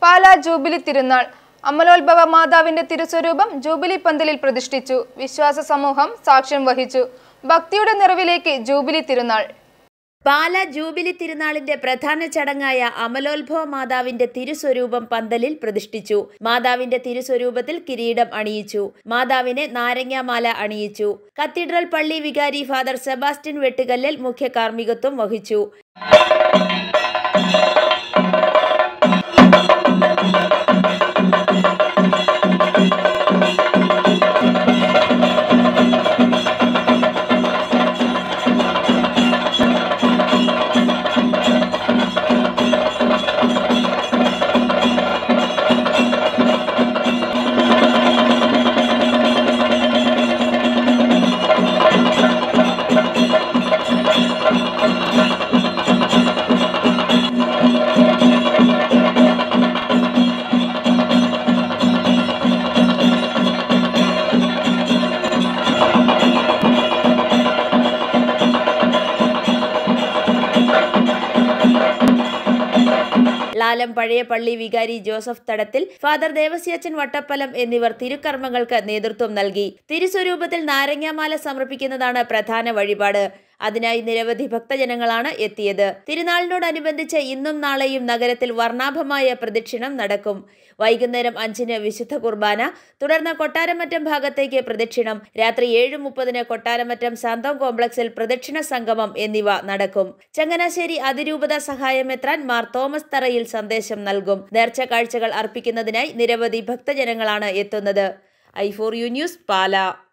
Pala jubilee തിരുനാൾ അമലോത്ഭവ മാതാവിന്റെ തിരുസ്വരൂപം jubilee പന്തലിൽ പ്രതിഷ്ഠിച്ചു വിശ്വാസ സമൂഹം സാക്ഷ്യം വഹിച്ചു ഭക്തിയുടെ നിറവിലേക്ക് ജൂബിലി തിരുനാൾ പാല ജൂബിലി തിരുനാളിന്റെ പ്രധാന ചടങ്ങായ അമലോത്ഭവ മാതാവിന്റെ തിരുസ്വരൂപം പന്തലിൽ പ്രതിഷ്ഠിച്ചു മാതാവിന്റെ തിരുസ്വരൂപത്തിൽ കിരീടം അണിയിച്ചു മാതാവിനെ നാരങ്ങാമാല അണിയിച്ചു കത്തീഡ്രൽ പള്ളി വികാരി ഫാദർ സെബാസ്റ്റ്യൻ വെട്ടുകല്ലിൽ മുഖ്യ കാർമ്മികത്വം വഹിച്ചു ലാലം പഴയ പള്ളി വികാരി ജോസഫ് തടത്തിൽ ഫാദർ ദേവസ്യച്ചൻ വട്ടപ്പലം എന്നിവർ തിരുക്കർമ്മങ്ങൾക്ക് നേതൃത്വം നൽകി തിരുസ്വരൂപത്തിൽ നാരങ്ങാമാല സമർപ്പിക്കുന്നതാണ് പ്രധാന വഴിപാട് അതിനായി നിരവധി ഭക്തജനങ്ങളാണ് എത്തിയത് തിരുനാളിനോടനുബന്ധിച്ച് ഇന്നും നാളെയും നഗരത്തിൽ വർണ്ണാഭമായ പ്രദക്ഷിണം നടക്കും വൈകുന്നേരം അഞ്ചിന് വിശുദ്ധ കുർബാന തുടർന്ന് കൊട്ടാരമറ്റം ഭാഗത്തേക്ക് പ്രദക്ഷിണം രാത്രി ഏഴ് മുപ്പതിന് കൊട്ടാരമറ്റം സാന്തോം കോംപ്ലക്സിൽ പ്രദക്ഷിണ സംഗമം എന്നിവ നടക്കും ചങ്ങനാശ്ശേരി അതിരൂപത സഹായമെത്രാൻ മാർ തോമസ് തറയിൽ സന്ദേശം നൽകും നേർച്ച കാഴ്ചകൾ അർപ്പിക്കുന്നതിനായി നിരവധി ഭക്തജനങ്ങളാണ് എത്തുന്നത് I four you news Pala